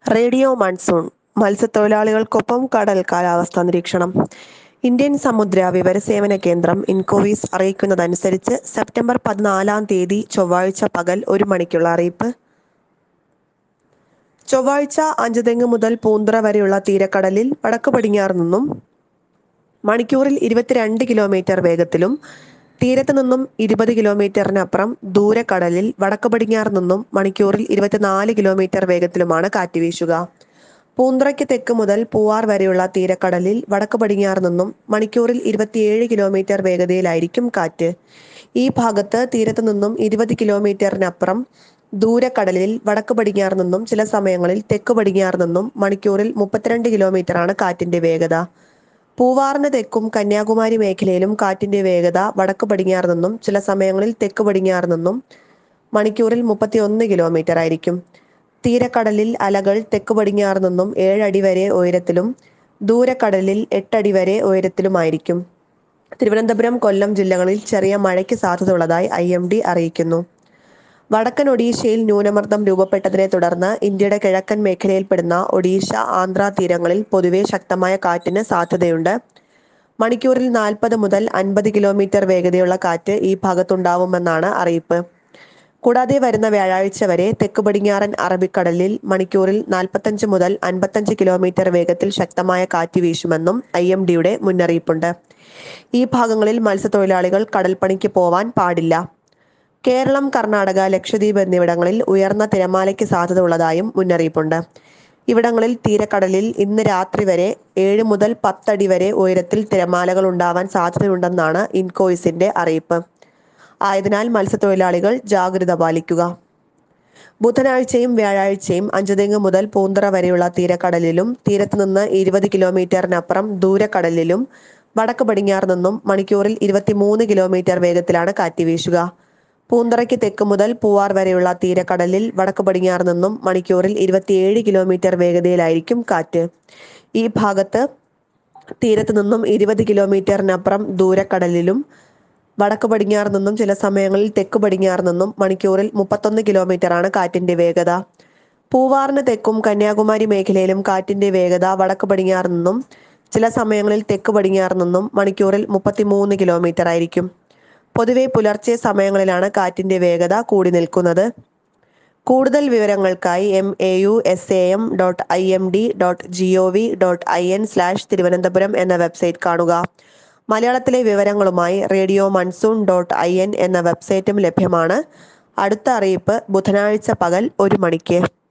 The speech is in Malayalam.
റേഡിയോ മൺസൂൺ മത്സ്യത്തൊഴിലാളികൾക്കൊപ്പം കടൽ കാലാവസ്ഥാ നിരീക്ഷണം ഇന്ത്യൻ സമുദ്ര വിവരസേവന കേന്ദ്രം ഇൻകോവീസ് അറിയിക്കുന്നതനുസരിച്ച് സെപ്റ്റംബർ പതിനാലാം തീയതി ചൊവ്വാഴ്ച പകൽ ഒരു മണിക്കുള്ള അറിയിപ്പ് ചൊവ്വാഴ്ച അഞ്ചുതെങ്ങ് മുതൽ പൂന്തുറ വരെയുള്ള തീരക്കടലിൽ വടക്ക് പടിഞ്ഞാറ് നിന്നും മണിക്കൂറിൽ ഇരുപത്തിരണ്ട് കിലോമീറ്റർ വേഗത്തിലും തീരത്ത് നിന്നും ഇരുപത് കിലോമീറ്ററിനപ്പുറം ദൂരക്കടലിൽ വടക്ക് പടിഞ്ഞാറ് നിന്നും മണിക്കൂറിൽ ഇരുപത്തിനാല് കിലോമീറ്റർ വേഗത്തിലുമാണ് കാറ്റ് വീശുക പൂന്തുറയ്ക്ക് തെക്ക് മുതൽ പൂവാർ വരെയുള്ള തീരക്കടലിൽ വടക്ക് പടിഞ്ഞാറ് നിന്നും മണിക്കൂറിൽ ഇരുപത്തിയേഴ് കിലോമീറ്റർ വേഗതയിലായിരിക്കും കാറ്റ് ഈ ഭാഗത്ത് തീരത്ത് നിന്നും ഇരുപത് കിലോമീറ്ററിനപ്പുറം ദൂരക്കടലിൽ വടക്ക് പടിഞ്ഞാറ് നിന്നും ചില സമയങ്ങളിൽ തെക്ക് പടിഞ്ഞാറ് നിന്നും മണിക്കൂറിൽ മുപ്പത്തിരണ്ട് കിലോമീറ്ററാണ് കാറ്റിന്റെ വേഗത പൂവാറിന് തെക്കും കന്യാകുമാരി മേഖലയിലും കാറ്റിന്റെ വേഗത വടക്ക് പടിഞ്ഞാറ് നിന്നും ചില സമയങ്ങളിൽ തെക്ക് പടിഞ്ഞാറ് നിന്നും മണിക്കൂറിൽ മുപ്പത്തിയൊന്ന് കിലോമീറ്റർ ആയിരിക്കും തീരക്കടലിൽ അലകൾ തെക്ക് പടിഞ്ഞാറ് നിന്നും ഏഴടി വരെ ഉയരത്തിലും ദൂരക്കടലിൽ എട്ടടി വരെ ഉയരത്തിലുമായിരിക്കും തിരുവനന്തപുരം കൊല്ലം ജില്ലകളിൽ ചെറിയ മഴയ്ക്ക് സാധ്യതയുള്ളതായി ഐ എം ഡി അറിയിക്കുന്നു വടക്കൻ ഒഡീഷയിൽ ന്യൂനമർദ്ദം രൂപപ്പെട്ടതിനെ തുടർന്ന് ഇന്ത്യയുടെ കിഴക്കൻ മേഖലയിൽപ്പെടുന്ന ഒഡീഷ ആന്ധ്ര തീരങ്ങളിൽ പൊതുവെ ശക്തമായ കാറ്റിന് സാധ്യതയുണ്ട് മണിക്കൂറിൽ നാൽപ്പത് മുതൽ അൻപത് കിലോമീറ്റർ വേഗതയുള്ള കാറ്റ് ഈ ഭാഗത്തുണ്ടാവുമെന്നാണ് അറിയിപ്പ് കൂടാതെ വരുന്ന വ്യാഴാഴ്ച വരെ തെക്ക് പടിഞ്ഞാറൻ അറബിക്കടലിൽ മണിക്കൂറിൽ നാൽപ്പത്തഞ്ച് മുതൽ അൻപത്തഞ്ച് കിലോമീറ്റർ വേഗത്തിൽ ശക്തമായ കാറ്റ് വീശുമെന്നും ഐ എം ഡിയുടെ മുന്നറിയിപ്പുണ്ട് ഈ ഭാഗങ്ങളിൽ മത്സ്യത്തൊഴിലാളികൾ കടൽപ്പണിക്ക് പോവാൻ പാടില്ല കേരളം കർണാടക ലക്ഷദ്വീപ് എന്നിവിടങ്ങളിൽ ഉയർന്ന തിരമാലയ്ക്ക് സാധ്യത ഉള്ളതായും മുന്നറിയിപ്പുണ്ട് ഇവിടങ്ങളിൽ തീരക്കടലിൽ ഇന്ന് രാത്രി വരെ ഏഴ് മുതൽ പത്തടി വരെ ഉയരത്തിൽ തിരമാലകൾ ഉണ്ടാവാൻ സാധ്യതയുണ്ടെന്നാണ് ഇൻകോയിസിന്റെ അറിയിപ്പ് ആയതിനാൽ മത്സ്യത്തൊഴിലാളികൾ ജാഗ്രത പാലിക്കുക ബുധനാഴ്ചയും വ്യാഴാഴ്ചയും അഞ്ചുതെങ്ങ് മുതൽ പൂന്തറ വരെയുള്ള തീരക്കടലിലും തീരത്ത് നിന്ന് ഇരുപത് കിലോമീറ്ററിനപ്പുറം ദൂരക്കടലിലും വടക്ക് പടിഞ്ഞാറ് നിന്നും മണിക്കൂറിൽ ഇരുപത്തിമൂന്ന് കിലോമീറ്റർ വേഗത്തിലാണ് കാറ്റ് വീശുക പൂന്തറയ്ക്ക് തെക്ക് മുതൽ പൂവാർ വരെയുള്ള തീരക്കടലിൽ വടക്ക് പടിഞ്ഞാറ് നിന്നും മണിക്കൂറിൽ ഇരുപത്തിയേഴ് കിലോമീറ്റർ വേഗതയിലായിരിക്കും കാറ്റ് ഈ ഭാഗത്ത് തീരത്ത് നിന്നും ഇരുപത് കിലോമീറ്ററിനപ്പുറം ദൂരക്കടലിലും വടക്ക് പടിഞ്ഞാറ് നിന്നും ചില സമയങ്ങളിൽ തെക്ക് പടിഞ്ഞാറ് നിന്നും മണിക്കൂറിൽ മുപ്പത്തൊന്ന് കിലോമീറ്ററാണ് കാറ്റിന്റെ വേഗത പൂവാറിന് തെക്കും കന്യാകുമാരി മേഖലയിലും കാറ്റിന്റെ വേഗത വടക്ക് പടിഞ്ഞാറ് നിന്നും ചില സമയങ്ങളിൽ തെക്ക് പടിഞ്ഞാറ് നിന്നും മണിക്കൂറിൽ മുപ്പത്തിമൂന്ന് കിലോമീറ്റർ ആയിരിക്കും പൊതുവെ പുലർച്ചെ സമയങ്ങളിലാണ് കാറ്റിന്റെ വേഗത കൂടി നിൽക്കുന്നത് കൂടുതൽ വിവരങ്ങൾക്കായി M A U S A M dot I M D dot G O V dot I N slash Thiruvananthapuram എന്ന വെബ്സൈറ്റ് കാണുക മലയാളത്തിലെ വിവരങ്ങളുമായി radio monsoon dot I N എന്ന വെബ്സൈറ്റും ലഭ്യമാണ് അടുത്ത അറിയിപ്പ് ബുധനാഴ്ച പകൽ ഒരു മണിക്ക്